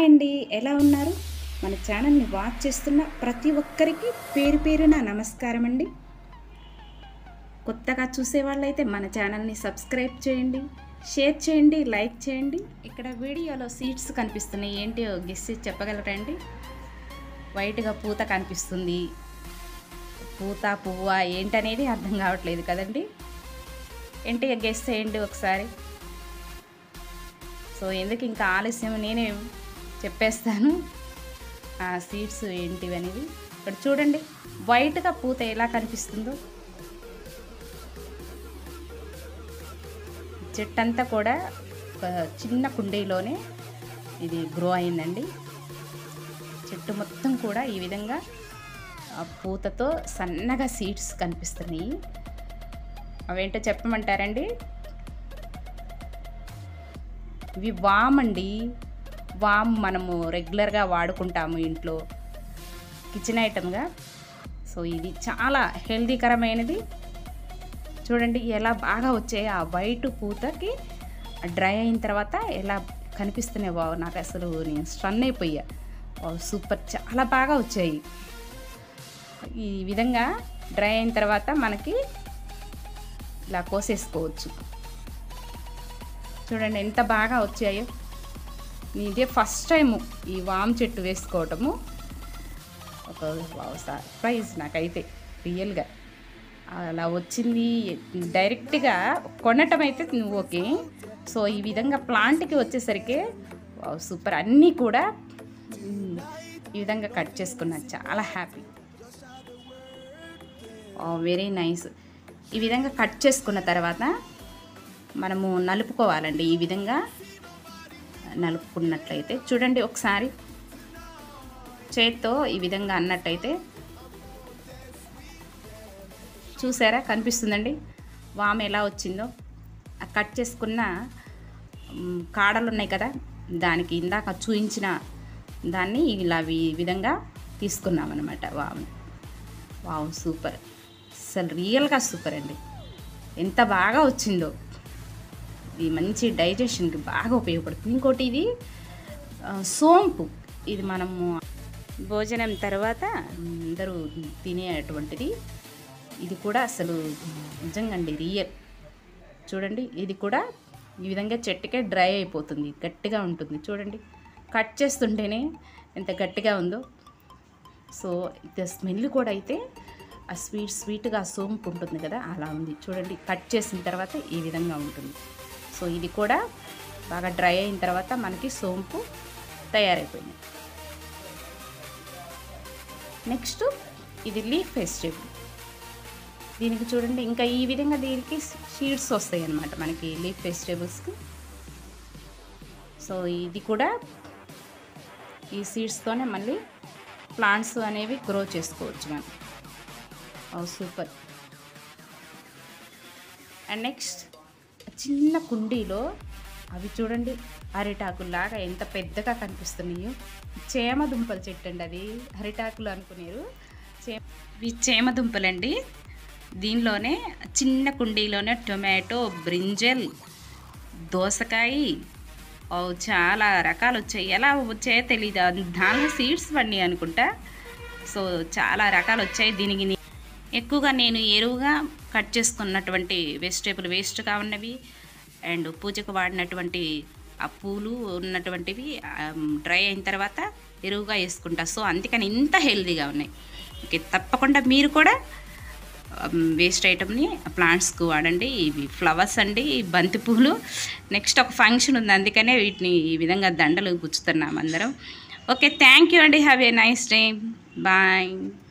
hi అండి ఎలా ఉన్నారు మన ఛానల్ని వాచ్ చేస్తున్న ప్రతి ఒక్కరికి పేరు పేరున నమస్కారం అండి కొత్తగా చూసే వాళ్ళైతే మన ఛానల్ని సబ్స్క్రైబ్ చేయండి షేర్ చేయండి లైక్ చేయండి ఇక్కడ వీడియోలో సీడ్స్ కనిపిస్తున్నాయి ఏంటో గెస్ చేసి చెప్పగలరండి వైట్గా పూత కనిపిస్తుంది పూత పువ్వ ఏంటనేది అర్థం కావట్లేదు కదండి ఏంటి గెస్ చేయండి ఒకసారి సో ఎందుకు ఇంకా ఆలస్యం నేనే చెప్పేస్తాను ఆ సీడ్స్ ఏంటివి అనేది ఇక్కడ చూడండి వైట్గా పూత ఎలా కనిపిస్తుందో చెట్టు అంతా కూడా ఒక చిన్న కుండీలోనే ఇది గ్రో అయిందండి చెట్టు మొత్తం కూడా ఈ విధంగా ఆ పూతతో సన్నగా సీడ్స్ కనిపిస్తున్నాయి అవేంటో చెప్పమంటారండి ఇవి వామ్ అండి వామ్ మనము రెగ్యులర్గా వాడుకుంటాము ఇంట్లో కిచెన్ ఐటమ్గా సో ఇది చాలా హెల్దీకరమైనది చూడండి ఎలా బాగా వచ్చాయి ఆ వైట్ పూతకి డ్రై అయిన తర్వాత ఎలా కనిపిస్తున్నాయి బావు నాకు అసలు నేను స్టన్ అయిపోయా వావ్, సూపర్ చాలా బాగా వచ్చాయి ఈ విధంగా డ్రై అయిన తర్వాత మనకి ఇలా కోసేసుకోవచ్చు చూడండి ఎంత బాగా వచ్చాయో ఇదే ఫస్ట్ టైం ఈ వామ్ చెట్టు వేసుకోవటము ఒక వావ్ సర్ప్రైజ్ నాకైతే రియల్గా అలా వచ్చింది డైరెక్ట్గా కొనటం అయితే నువ్వు ఓకే సో ఈ విధంగా ప్లాంట్కి వచ్చేసరికి వావ్ సూపర్ అన్నీ కూడా మ్, ఈ విధంగా కట్ చేసుకున్నా చాలా హ్యాపీ వెరీ నైస్ ఈ విధంగా కట్ చేసుకున్న తర్వాత మనము నలుపుకోవాలండి ఈ విధంగా నలుపుకున్నట్లయితే చూడండి ఒకసారి చేత్తో ఈ విధంగా అన్నట్టయితే చూసారా కనిపిస్తుందండి వామ ఎలా వచ్చిందో ఆ కట్ చేసుకున్న మ్, కాడలు ఉన్నాయి కదా దానికి ఇందాక చూయించిన దాన్ని ఇలా ఈ విధంగా తీసుకున్నాం అనమాట వామ్ వావ్ సూపర్ అసలు రియల్గా సూపర్ అండి ఎంత బాగా వచ్చిందో ఇది మంచి డైజెషన్కి బాగా ఉపయోగపడుతుంది ఇంకోటి ఇది ఆ, సోంపు ఇది మనము భోజనం తర్వాత అందరూ తినేటువంటిది ఇది కూడా అసలు నిజంగా అండి రియల్ చూడండి ఇది కూడా ఈ విధంగా చెట్టుకే డ్రై అయిపోతుంది గట్టిగా ఉంటుంది చూడండి కట్ చేస్తుంటేనే ఎంత గట్టిగా ఉందో సో ఇది స్మెల్ కూడా అయితే ఆ స్వీట్ స్వీట్గా సోంపు ఉంటుంది కదా అలా ఉంది చూడండి కట్ చేసిన తర్వాత ఈ విధంగా ఉంటుంది సో ఇది కూడా బాగా డ్రై అయిన తర్వాత మనకి సోంపు తయారైపోయింది నెక్స్ట్ ఇది లీఫ్ వెజిటేబుల్ దీనికి చూడండి ఇంకా ఈ విధంగా దీనికి షీడ్స్ వస్తాయి అన్నమాట మనకి లీఫ్ వెజిటేబుల్స్కి సో ఇది కూడా ఈ సీడ్స్తోనే మళ్ళీ ప్లాంట్స్ అనేవి గ్రో చేసుకోవచ్చు మనం ఓ సూపర్ అండ్ నెక్స్ట్ చిన్న కుండీలో అవి చూడండి అరిటాకుల్లాగా ఎంత పెద్దగా కనిపిస్తున్నాయో చేమ దుంపల చెట్టు అండి అది అరిటాకులు అనుకునేరు చే ఇవి చేమ దుంపలండి దీనిలోనే చిన్న కుండీలోనే టొమాటో బ్రింజల్ దోసకాయ ఓ చాలా రకాలు వచ్చాయి ఎలా వచ్చాయో తెలియదు దానిలో సీడ్స్ పడినాయి అనుకుంటా సో చాలా రకాలు వచ్చాయి దీనికి నే- ఎక్కువగా నేను ఎరువుగా కట్ చేసుకున్నటువంటి వెజిటేబుల్ వేస్ట్గా ఉన్నవి అండ్ పూజకు వాడినటువంటి ఆ పూలు ఉన్నటువంటివి డ్రై అయిన తర్వాత ఎరువుగా వేసుకుంటా సో అందుకని ఇంత హెల్తీగా ఉన్నాయి ఓకే తప్పకుండా మీరు కూడా వేస్ట్ ఐటమ్ని ప్లాంట్స్కి వాడండి ఇవి ఫ్లవర్స్ అండి బంతి పూలు నెక్స్ట్ ఒక ఫంక్షన్ ఉంది అందుకనే వీటిని ఈ విధంగా దండలు గుచ్చుతున్నాం అందరం ఓకే థ్యాంక్ యూ అండి have a nice day bye